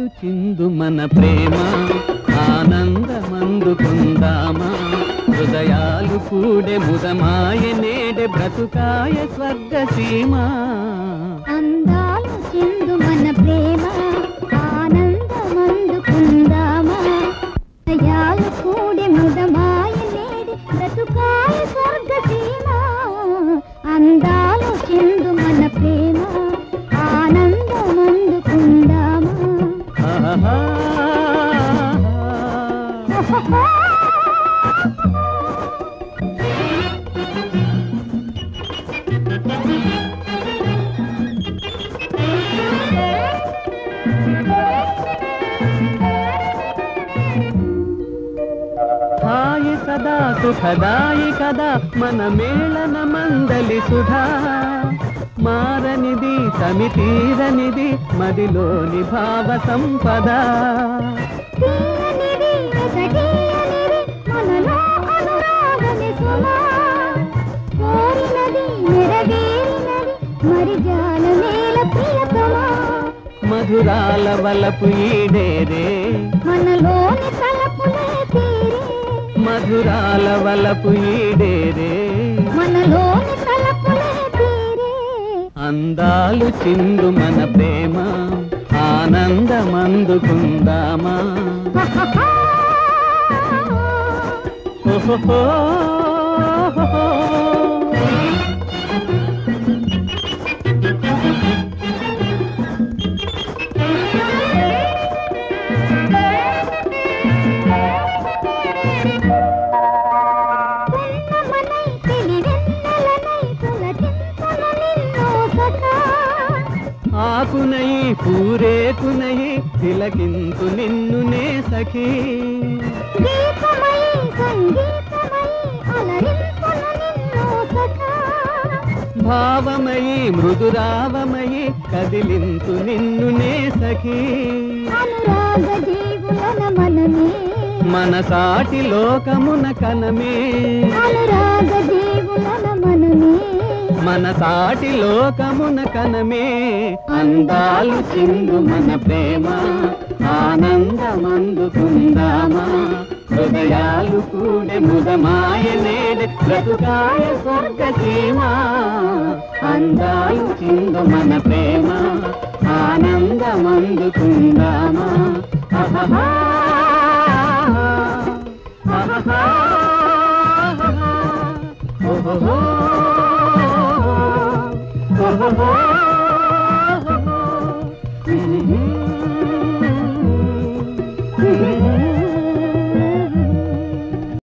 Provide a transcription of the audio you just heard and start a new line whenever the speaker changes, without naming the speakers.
చిందు మన ప్రేమ ఆనందమందుకుందామా హృదయాలు కూడే ముదమాయ నేడే బ్రతుకాయ స్వర్గ సీమ
అందాలు చిందు మన ప్రేమ ఆనందమందుకుందామా దయాలు కూడి ముదమాయ నేడి బ్రతుకాయ స్వర్గ సీమ అందాలు చిందు మన ప్రేమ ఆనందమందుకుందామా
ఆహా. హాయి సదా సుఖదాయి కదా మన మేళన మందలి సుధా మారనిది సమితీరనిది మదిలోని భావ సంపద
తీయనిది, ఎదగీయనిది, మనలో అనురాగమే సుమా. కోరినది, నెరవేరినది, మరి జాలమేల ప్రియతమా.
మధురాల వలపు ఈడేరే
మనలోని తలపులే తీరే
మధురాల వలపు ఈడేరే
మనలోని తలపులే తీరే
అందాలు చిందు మన ప్రేమ ఆనందమందుకుందామా ఓహో
పున్నమనై తెలివెన్నెలనై పులకింతును నిన్ను సఖా.
ఆకునయి పూరేకునయి తిలకింతు నిన్నునే సఖీ
గీతమయి సంగీతమయి అలరింపును నిన్ను సఖా.
భావమయి మృదురావమయి కదిలింతు నిన్నునే సఖీ
అనురాగ జీవులన మనమే
మన సాటి లోకమున కనమే
అనురాగ జీవులన మనమే
మన సాటి లోకమున కనమే అందాలు చిందు మన ప్రేమ ఆనందమందుకుందామా హృదయాలు కూడే ముదమాయ నేడే బ్రతుకాయ స్వర్గ సీమా అందాలు చిందు మన ప్రేమ ఆనందమందుకుందామా ఆహా ఆహా ఓహో ఓహో